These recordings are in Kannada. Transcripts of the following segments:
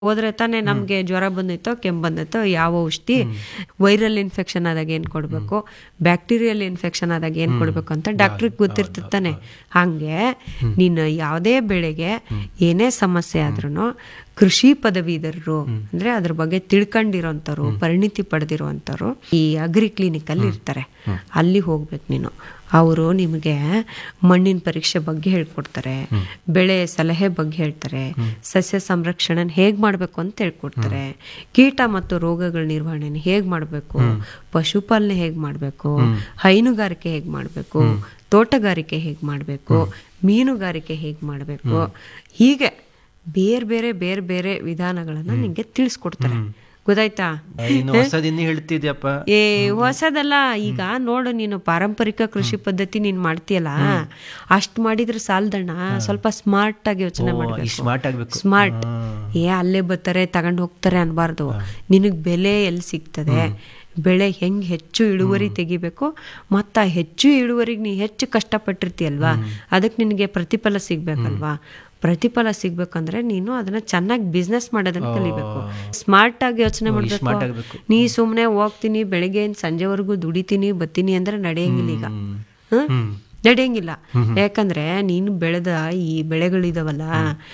ಹೋದ್ರೆ ತಾನೇ ನಮ್ಗೆ ಜ್ವರ ಬಂದಿತ್ತೋ ಕೆಮ್ಮು ಬಂದಿತ್ತೋ ಯಾವ ಔಷಧಿ ವೈರಲ್ ಇನ್ಫೆಕ್ಷನ್ ಆದಾಗ ಏನ್ ಕೊಡ್ಬೇಕು ಬ್ಯಾಕ್ಟೀರಿಯಲ್ ಇನ್ಫೆಕ್ಷನ್ ಆದಾಗ ಏನ್ ಕೊಡ್ಬೇಕು ಅಂತ ಡಾಕ್ಟ್ರಿಗೆ ಗೊತ್ತಿರ್ತಿರ್ತಾನೆ ಹಂಗೆ ನೀನು ಯಾವುದೇ ಬೆಳೆಗೆ ಏನೇ ಸಮಸ್ಯೆ ಆದ್ರೂ ಕೃಷಿ ಪದವೀಧರರು ಅಂದ್ರೆ ಅದ್ರ ಬಗ್ಗೆ ತಿಳ್ಕೊಂಡಿರೋಂಥವ್ರು ಪರಿಣಿತಿ ಪಡೆದಿರೋಂಥವ್ರು ಈ ಅಗ್ರಿ ಕ್ಲಿನಿಕ್ ಅಲ್ಲಿ ಇರ್ತಾರೆ ಅಲ್ಲಿ ಹೋಗ್ಬೇಕು ನೀನು ಅವರು ನಿಮಗೆ ಮಣ್ಣಿನ ಪರೀಕ್ಷೆ ಬಗ್ಗೆ ಹೇಳ್ಕೊಡ್ತಾರೆ ಬೆಳೆ ಸಲಹೆ ಬಗ್ಗೆ ಹೇಳ್ತಾರೆ ಸಸ್ಯ ಸಂರಕ್ಷಣೆ ಹೇಗ್ ಮಾಡ್ಬೇಕು ಅಂತ ಹೇಳ್ಕೊಡ್ತಾರೆ ಕೀಟ ಮತ್ತು ರೋಗಗಳ ನಿರ್ವಹಣೆ ಹೇಗ್ ಮಾಡ್ಬೇಕು ಪಶುಪಾಲನೆ ಹೇಗ್ ಮಾಡ್ಬೇಕು ಹೈನುಗಾರಿಕೆ ಹೇಗ್ ಮಾಡ್ಬೇಕು ತೋಟಗಾರಿಕೆ ಹೇಗ್ ಮಾಡ್ಬೇಕು ಮೀನುಗಾರಿಕೆ ಹೇಗ್ ಮಾಡ್ಬೇಕು ಹೀಗೆ ಬೇರೆ ಬೇರೆ ಬೇರೆ ಬೇರೆ ವಿಧಾನಗಳನ್ನ ನಿಂಗೆ ತಿಳಿಸ್ಕೊಡ್ತಾರೆ ಗೊತ್ತಾಯ್ತಾ ಇನ್ನು ಹೊಸದಿನ್ನು ಹೇಳ್ತಿದ್ಯಪ್ಪ ಏ ಹೊಸದಲ್ಲ ಈಗ ನೋಡು ನೀನು ಪಾರಂಪರಿಕ ಕೃಷಿ ಪದ್ಧತಿ ನೀನ್ ಮಾಡ್ತೀಯಲ್ಲ ಅಷ್ಟ್ ಮಾಡಿದ್ರೆ ಸಾಲ್ದಣ್ಣ ಸ್ವಲ್ಪ ಸ್ಮಾರ್ಟ್ ಆಗಿ ಯೋಚನೆ ಮಾಡ್ಬೇಕು ಸ್ಮಾರ್ಟ್ ಆಗ್ಬೇಕು ಸ್ಮಾರ್ಟ್ ಏ ಅಲ್ಲೇ ಬರ್ತಾರೆ ತಗೊಂಡ್ ಹೋಗ್ತಾರೆ ಅನ್ಬಾರ್ದು ನಿನಗ್ ಬೆಲೆ ಎಲ್ಲಿ ಸಿಗ್ತದೆ ಬೆಳೆ ಹೆಂಗ್ ಹೆಚ್ಚು ಇಳುವರಿ ತೆಗಿಬೇಕು ಮತ್ತ ಆ ಹೆಚ್ಚು ಇಳುವರಿಗೆ ನೀ ಹೆಚ್ಚು ಕಷ್ಟಪಟ್ಟಿರ್ತೀಯಲ್ವಾ ಅದಕ್ಕೆ ನಿನಗೆ ಪ್ರತಿಫಲ ಸಿಗ್ಬೇಕಲ್ವಾ ಪ್ರತಿಫಲ ಸಿಗ್ಬೇಕಂದ್ರೆ ನೀನು ಅದನ್ನ ಚೆನ್ನಾಗಿ ಬಿಸ್ನೆಸ್ ಮಾಡೋದನ್ನ ಕಲಿಬೇಕು ಸ್ಮಾರ್ಟ್ ಆಗಿ ಯೋಚನೆ ಸ್ಮಾರ್ಟ್ ಮಾಡ್ಬೇಕು ಆಗ್ಬೇಕು ನೀ ಸುಮ್ನೆ ಹೋಗ್ತೀನಿ ಬೆಳಿಗ್ಗೆ ಸಂಜೆವರೆಗೂ ದುಡಿತೀನಿ ಬತ್ತೀನಿ ಅಂದ್ರೆ ನಡೆಯಂಗಿಲ್ಲ ಈಗ ಹ್ಮ್? ನಡೆಯಂಗಿಲ್ಲ ಯಾಕಂದ್ರೆ ನೀನು ಬೆಳೆದ ಈ ಬೆಳೆಗಳಿದಾವಲ್ಲ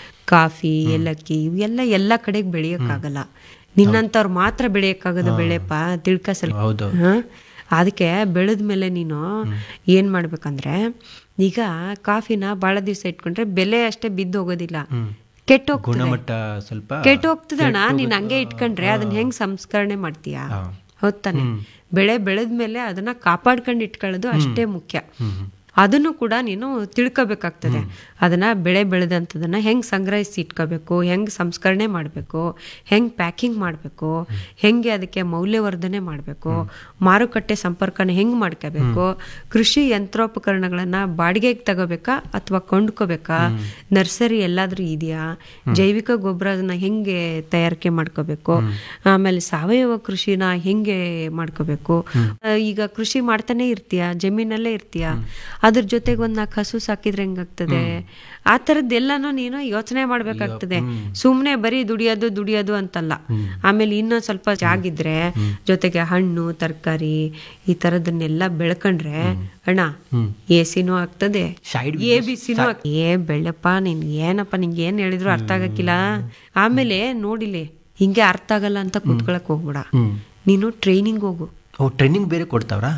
ಕಾಫಿ ಏಲಕ್ಕಿ ಇವೆಲ್ಲ ಎಲ್ಲ ಕಡೆಗೆ ಬೆಳೆಯಕ್ಕಾಗಲ್ಲ ನಿನ್ನಂತವ್ರು ಮಾತ್ರ ಬೆಳೆಯಕ್ಕಾಗದ ಬೆಳೆಪ್ಪ ತಿಳ್ಕಸಲ್ ಹೌದು ಹ? ಅದಕ್ಕೆ ಬೆಳೆದ ಮೇಲೆ ನೀನು ಏನ್ ಮಾಡ್ಬೇಕಂದ್ರೆ ಈಗ ಕಾಫಿನ ಬಹಳ ದಿವಸ ಇಟ್ಕೊಂಡ್ರೆ ಬೆಲೆ ಅಷ್ಟೇ ಬಿದ್ದು ಹೋಗೋದಿಲ್ಲ ಕೆಟ್ಟ ಹೋಗ್ತದೆ ಗುಣಮಟ್ಟ ಸ್ವಲ್ಪ ಕೆಟ್ಟ ಹೋಗ್ತದಣ್ಣ ನೀನ್ ಹಂಗೆ ಇಟ್ಕೊಂಡ್ರೆ ಅದನ್ನ ಹೆಂಗ್ ಸಂಸ್ಕರಣೆ ಮಾಡ್ತೀಯಾ ಹೌದ್ ತಾನೆ ಬೆಳೆ ಬೆಳೆದ್ಮೇಲೆ ಅದನ್ನ ಕಾಪಾಡ್ಕೊಂಡು ಇಟ್ಕೊಳ್ಳೋದು ಅಷ್ಟೇ ಮುಖ್ಯ ಅದನ್ನು ಕೂಡ ನೀನು ತಿಳ್ಕೊಬೇಕಾಗ್ತದೆ ಅದನ್ನ ಬೆಳೆ ಬೆಳೆದಂಥದನ್ನ ಹೆಂಗ್ ಸಂಗ್ರಹಿಸಿ ಇಟ್ಕೋಬೇಕು ಹೆಂಗ್ ಸಂಸ್ಕರಣೆ ಮಾಡಬೇಕು ಹೆಂಗ್ ಪ್ಯಾಕಿಂಗ್ ಮಾಡಬೇಕು ಹೆಂಗೆ ಅದಕ್ಕೆ ಮೌಲ್ಯವರ್ಧನೆ ಮಾಡಬೇಕು ಮಾರುಕಟ್ಟೆ ಸಂಪರ್ಕನ ಹೆಂಗ್ ಮಾಡ್ಕೋಬೇಕು ಕೃಷಿ ಯಂತ್ರೋಪಕರಣಗಳನ್ನ ಬಾಡಿಗೆಗೆ ತಗೋಬೇಕಾ ಅಥವಾ ಕೊಂಡ್ಕೋಬೇಕಾ ನರ್ಸರಿ ಎಲ್ಲಾದ್ರೂ ಇದೆಯಾ ಜೈವಿಕ ಗೊಬ್ಬರನ ಹೆಂಗೆ ತಯಾರಿಕೆ ಮಾಡ್ಕೋಬೇಕು ಆಮೇಲೆ ಸಾವಯವ ಕೃಷಿನ ಹೆಂಗೆ ಮಾಡ್ಕೋಬೇಕು ಆ, ಈಗ ಕೃಷಿ ಮಾಡ್ತಾನೆ ಇರ್ತೀಯ ಜಮೀನಲ್ಲೇ ಇರ್ತೀಯ ಅದ್ರ ಜೊತೆಗೆ ಒಂದ್ ನಾಲ್ಕು ಹಸು ಸಾಕಿದ್ರೆ ಹೆಂಗಾಗ್ತದೆ ಆ ಥರದ್ದೆಲ್ಲಾನು ನೀನು ಯೋಚನೆ ಮಾಡ್ಬೇಕಾಗ್ತದೆ ಸುಮ್ನೆ ಬರೀ ದುಡಿಯೋದು ದುಡಿಯೋದು ಅಂತಲ್ಲ ಆಮೇಲೆ ಇನ್ನೊಂದ್ ಸ್ವಲ್ಪ ಜಾಗಿದ್ರೆ ಜೊತೆಗೆ ಹಣ್ಣು ತರಕಾರಿ ಈ ತರದನ್ನೆಲ್ಲ ಬೆಳ್ಕೊಂಡ್ರೆ ಅಣ್ಣ ಎ ಸಿನೂ ಆಗ್ತದೆ Side ಎ ಬಿ ಸಿನೂ ಏ ಬೆಳ್ಳಪ್ಪ ನಿನ್ ಏನಪ್ಪ ನಿಂಗೆ ಏನ್ ಹೇಳಿದ್ರು ಅರ್ಥ ಆಗಕ್ಕಿಲ್ಲ ಆಮೇಲೆ ನೋಡಿಲಿ ಹಿಂಗೆ ಅರ್ಥ ಆಗಲ್ಲ ಅಂತ ಕೂತ್ಕೊಳಕ್ ಹೋಗ್ಬೇಡ ನೀನು ಟ್ರೈನಿಂಗ್ ಹೋಗು ಓ ಟ್ರೈನಿಂಗ್ ಬೇರೆ ಕೊಡ್ತಾವ್ರಾ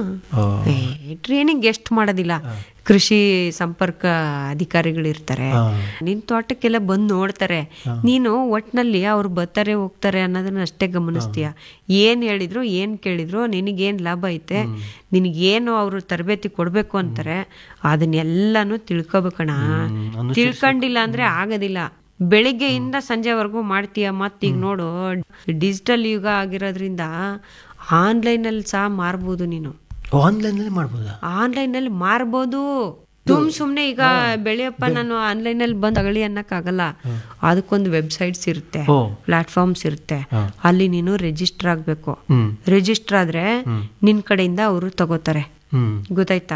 ಓ ಟ್ರೈನಿಂಗ್ ಎಷ್ಟು ಮಾಡೋದಿಲ್ಲ ಕೃಷಿ ಸಂಪರ್ಕ ಅಧಿಕಾರಿಗಳು ಇರ್ತಾರೆ ನಿನ್ ತೋಟಕ್ಕೆಲ್ಲ ಬಂದು ನೋಡ್ತಾರೆ ನೀನು ಒಟ್ನಲ್ಲಿ ಅವ್ರು ಬರ್ತಾರೆ ಹೋಗ್ತಾರೆ ಅನ್ನೋದನ್ನ ಅಷ್ಟೇ ಗಮನಿಸ್ತೀಯ ಏನ್ ಹೇಳಿದ್ರು ಏನ್ ಕೇಳಿದ್ರು ನಿನಗೇನ್ ಲಾಭ ಐತೆ ನಿನಗೇನು ಅವರು ತರಬೇತಿ ಕೊಡ್ಬೇಕು ಅಂತಾರೆ ಅದನ್ನೆಲ್ಲಾನು ತಿಳ್ಕೊಬೇಕಣ ತಿಳ್ಕೊಂಡಿಲ್ಲ ಅಂದ್ರೆ ಆಗೋದಿಲ್ಲ ಬೆಳಿಗ್ಗೆಯಿಂದ ಸಂಜೆವರೆಗೂ ಮಾಡ್ತೀಯ ಮತ್ತೀಗ ನೋಡು ಡಿಜಿಟಲ್ ಯುಗ ಆಗಿರೋದ್ರಿಂದ ಆನ್ಲೈನ್ ಅಲ್ಲಿ ಸಹ ಮಾರ್ಬೋದು ನೀನು ಆನ್ಲೈನ್ ಅಲ್ಲಿ ಮಾಡ್ಬೋದಾ ಆನ್ಲೈನ್ ಅಲ್ಲಿ ಮಾರ್ಬೋದು ಸುಮ್ ಸುಮ್ನೆ ಈಗ ಬೆಳೆಯಪ್ಪ ನಾನು ಆನ್ಲೈನ್ ಅಲ್ಲಿ ಬಂದ್ ತಗೊಳ್ಳಿ ಅನ್ನಕ್ಕಾಗಲ್ಲ ಅದಕ್ಕೊಂದು ವೆಬ್ಸೈಟ್ಸ್ ಇರುತ್ತೆ ಓ ಪ್ಲಾಟ್ಫಾರ್ಮ್ಸ್ ಇರುತ್ತೆ ಅಲ್ಲಿ ನೀನು ರಿಜಿಸ್ಟರ್ ಆಗ್ಬೇಕು ಹ್ಮ್ ರಿಜಿಸ್ಟರ್ ಆದ್ರೆ ನಿನ್ ಕಡೆಯಿಂದ ಅವರು ತಗೋತಾರೆ ಹ್ಮ್ ಗೊತ್ತಾಯ್ತಾ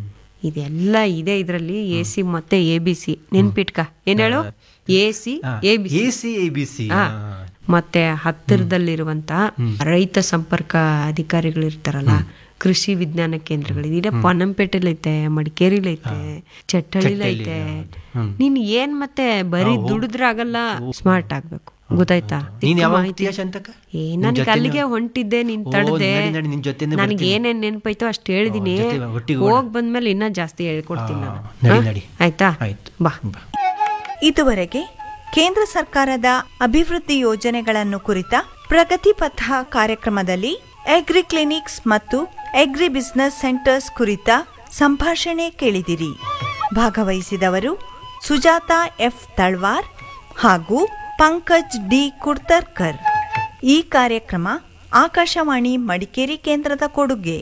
ಇದೆಲ್ಲ ಇದೆ ಇದ್ರಲ್ಲಿ ಎ ಸಿ ಮತ್ತೆ ಎ ಬಿ ಸಿ ನೆನ್ಪಿಟ್ಕ ಏನ್ ಹೇಳು A C A B C A C A B C ಮತ್ತೆ ಹತ್ತಿರದಲ್ಲಿರುವಂತ ರೈತ ಸಂಪರ್ಕ ಅಧಿಕಾರಿಗಳು ಇರ್ತಾರಲ್ಲ ಕೃಷಿ ವಿಜ್ಞಾನ ಕೇಂದ್ರಗಳು ಇದೆ ಪೊನ್ನಂಪೇಟೆಲೈತೆ ಮಡಿಕೇರಿಲೈತೆ ಚಟ್ಟಳ್ಳಿಲೈತೆ ನೀನ್ ಏನ್ ಮತ್ತೆ ಬರೀ ದುಡಿದ್ರಾಗಲ್ಲ ಸ್ಮಾರ್ಟ್ ಆಗ್ಬೇಕು ಗೊತ್ತಾಯ್ತಾ ನೀನ್ ಯಾವಾಗ ಹೋಗ್ತೀಯ ಶಾಂತಕ್ಕ ಏ ನನಗೆ ಅಲ್ಲಿಗೆ ಹೊಂಟಿದ್ದೆ ನೀನ್ ಓ, ತಡದೆ ನಡಿ, ನಡಿ, ನಿನ್ ಜೊತೆನೇ ನನಗೆ ಏನೇನ್ ನೆನ್ಪೈತೋ ಅಷ್ಟು ಹೇಳಿದೀನಿ ಓ, ಜೊತೆ ಒಟ್ಟಿಗೆ ಹೋಗ್ ಬಂದ್ಮೇಲೆ ಇನ್ನ ಜಾಸ್ತಿ ಹೇಳ್ಕೊಡ್ತೀನಿ ನಾನು ನಡಿ ಹಾ? ನಡಿ ಆಯ್ತಾ ಆಯ್ತು ಬಾ ಬಾ ಇದುವರೆಗೆ ಕೇಂದ್ರ ಸರ್ಕಾರದ ಅಭಿವೃದ್ಧಿ ಯೋಜನೆಗಳನ್ನು ಕುರಿತ ಪ್ರಗತಿ ಪಥ ಕಾರ್ಯಕ್ರಮದಲ್ಲಿ ಅಗ್ರಿ ಕ್ಲಿನಿಕ್ಸ್ ಮತ್ತು ಅಗ್ರಿ ಬಿಸಿನೆಸ್ ಸೆಂಟರ್ಸ್ ಕುರಿತ ಸಂಭಾಷಣೆ ಕೇಳಿದಿರಿ ಭಾಗವಹಿಸಿದವರು ಸುಜಾತ ಎಫ್ ತಳ್ವಾರ್ ಹಾಗೂ ಪಂಕಜ್ ಡಿ ಕುಡ್ತರ್ಕರ್ ಈ ಕಾರ್ಯಕ್ರಮ ಆಕಾಶವಾಣಿ ಮಡಿಕೇರಿ ಕೇಂದ್ರದ ಕೊಡುಗೆ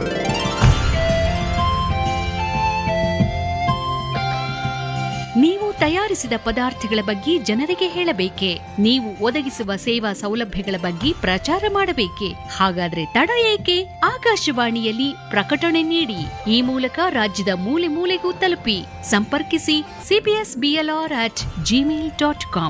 ನೀವು ತಯಾರಿಸಿದ ಪದಾರ್ಥಗಳ ಬಗ್ಗೆ ಜನರಿಗೆ ಹೇಳಬೇಕೆ ನೀವು ಒದಗಿಸುವ ಸೇವಾ ಸೌಲಭ್ಯಗಳ ಬಗ್ಗೆ ಪ್ರಚಾರ ಮಾಡಬೇಕೆ ಹಾಗಾದ್ರೆ ತಡ ಏಕೆ ಆಕಾಶವಾಣಿಯಲ್ಲಿ ಪ್ರಕಟಣೆ ನೀಡಿ ಈ ಮೂಲಕ ರಾಜ್ಯದ ಮೂಲೆ ಮೂಲೆಗೂ ತಲುಪಿ ಸಂಪರ್ಕಿಸಿ CBS BLR at Gmail dot com